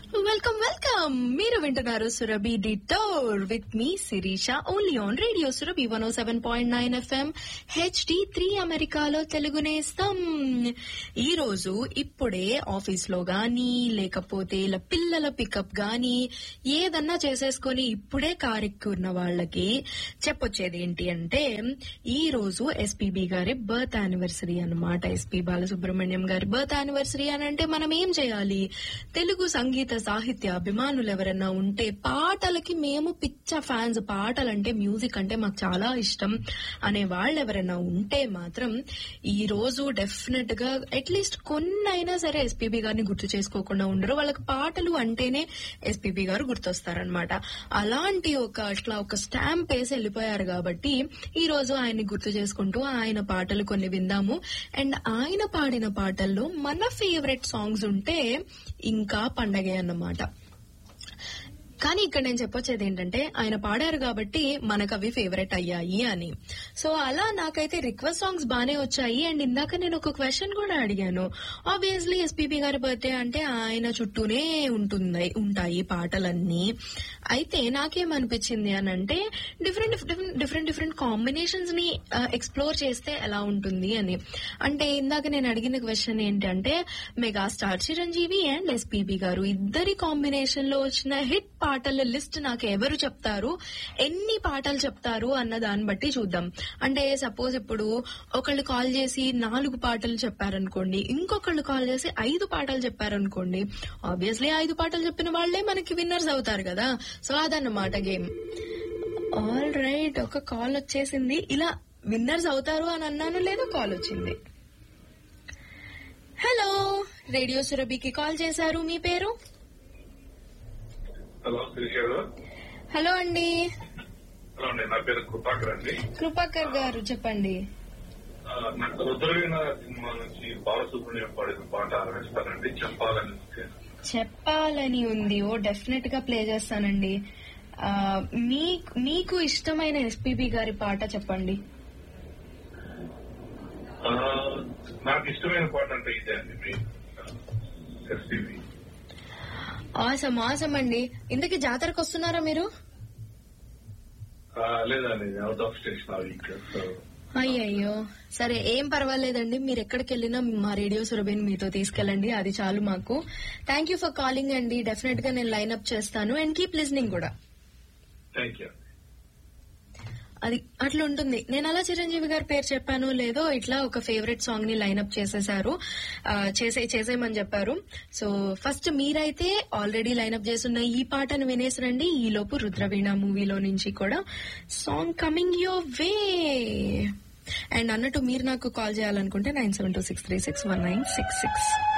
Welcome welcome మీరు వింటున్నారు Surabhi detour with మీ Sirisha only on radio Surabhi one O seven point nine FM HD three అమెరికాలో తెలుగు నేస్తం ఈ రోజు ఇప్పుడే ఆఫీస్ లో గాని లేకపోతే ఇలా పిల్లల పికప్ గాని ఏదన్నా చేసేసుకొని ఇప్పుడే కారెక్కున్న వాళ్ళకి చెప్పొచ్చేది ఏంటి అంటే ఈ రోజు ఎస్పీబీ గారి బర్త్ యానివర్సరీ అన్నమాట ఎస్పీ బాలసుబ్రహ్మణ్యం గారి బర్త్ యానివర్సరీ అని అంటే మనం ఏం చేయాలి తెలుగు సంగీత సాహిత్య అభిమానులు ఎవరైనా ఉంటే పాటలకి మేము పిచ్చ ఫ్యాన్స్ పాటలంటే మ్యూజిక్ అంటే మాకు చాలా ఇష్టం అనే వాళ్ళు ఎవరైనా ఉంటే మాత్రం ఈ రోజు డెఫినెట్ గా అట్లీస్ట్ కొన్నైనా సరే ఎస్పీబీ గారిని గుర్తు చేసుకోకుండా ఉండరు వాళ్ళకి పాటలు అంటేనే ఎస్పీబీ గారు గుర్తొస్తారనమాట అలాంటి ఒక అట్లా ఒక స్టాంప్ వేసి వెళ్ళిపోయారు కాబట్టి ఈ రోజు ఆయన్ని గుర్తు చేసుకుంటూ ఆయన పాటలు కొన్ని విందాము అండ్ ఆయన పాడిన పాటల్లో మన ఫేవరెట్ సాంగ్స్ ఉంటే ఇంకా పండగే అన్నమాట కానీ ఇక్కడ నేను చెప్పొచ్చేది ఏంటంటే ఆయన పాడారు కాబట్టి మనకు అవి ఫేవరెట్ అయ్యాయి అని సో అలా నాకైతే రిక్వెస్ట్ సాంగ్స్ బానే వచ్చాయి అండ్ ఇందాక నేను ఒక క్వశ్చన్ కూడా అడిగాను ఆబ్వియస్లీ ఎస్పీబీ గారి బర్త్డే అంటే ఆయన చుట్టూనే ఉంటుంది ఉంటాయి పాటలన్నీ అయితే నాకేమనిపించింది అని అంటే డిఫరెంట్ డిఫరెంట్ డిఫరెంట్ కాంబినేషన్స్ ని ఎక్స్ప్లోర్ చేస్తే ఎలా ఉంటుంది అని అంటే ఇందాక నేను అడిగిన క్వశ్చన్ ఏంటంటే మెగాస్టార్ చిరంజీవి అండ్ ఎస్పీబీ గారు ఇద్దరి కాంబినేషన్ లో వచ్చిన హిట్ పాటల లిస్ట్ నాకు ఎవరు చెప్తారు ఎన్ని పాటలు చెప్తారు అన్న దాన్ని బట్టి చూద్దాం అంటే సపోజ్ ఇప్పుడు ఒకళ్ళు కాల్ చేసి నాలుగు పాటలు చెప్పారనుకోండి ఇంకొకళ్ళు కాల్ చేసి ఐదు పాటలు చెప్పారనుకోండి ఆబ్వియస్లీ ఐదు పాటలు చెప్పిన వాళ్లే మనకి విన్నర్స్ అవుతారు కదా సో అదన్నమాట గేమ్ ఆల్ రైట్ ఒక కాల్ వచ్చేసింది ఇలా విన్నర్స్ అవుతారు అని అన్నాను లేదా కాల్ వచ్చింది హలో రేడియో సురభికి కాల్ చేశారు మీ పేరు హలో శిరీష గారు హలో అండి హలో అండి నా పేరు కృపాకర్ అండి కృపాకర్ గారు చెప్పండి ఆ, నాకు రుద్రవీణ సినిమా నుంచి బాలసుబ్రహ్మణ్యం పాడిన పాట ఆరంభిస్తానండి చెప్పాలని వచ్చాను. చెప్పాలని ఉంది ఓ డెఫినెట్ గా ప్లే చేస్తానండి ఆ, మీ- మీకు ఇష్టమైన ఎస్పీబీ గారి పాట చెప్పండి ఆ, నాకు ఇష్టమైన పాట అంటే ఇదే అండి మీ ఎస్పీబీ ఆసం ఆసం అండి ఇంతకీ జాతరకు వస్తున్నారా మీరు లేదండి అవుట్ ఆఫ్ స్టేషన్ ఆ వీక్ సో అయ్యయ్యో సరే ఏం పర్వాలేదండి మీరు ఎక్కడికి వెళ్ళినా మా రేడియో సురభిని మీతో తీసుకెళ్ళండి అది చాలు మాకు థ్యాంక్ యూ ఫర్ కాలింగ్ అండి డెఫినెట్ గా నేను లైన్ అప్ చేస్తాను అండ్ కీప్ లిస్నింగ్ కూడా థ్యాంక్ యూ అది అట్లా ఉంటుంది నేను అలా చిరంజీవి గారి పేరు చెప్పాను లేదో ఇట్లా ఒక ఫేవరెట్ సాంగ్ ని లైన్అప్ చేసేసారు ఆ, చేసే చేసేయమని చెప్పారు సో ఫస్ట్ మీరైతే ఆల్రెడీ లైన్అప్ చేస్తున్న ఈ పాటను వినేసిరండి ఈ లోపు రుద్రవీణ మూవీలో నుంచి కూడా సాంగ్ కమింగ్ యో వే అండ్ అన్నట్టు మీరు నాకు కాల్ చేయాలనుకుంటే nine seven two six three six one nine six six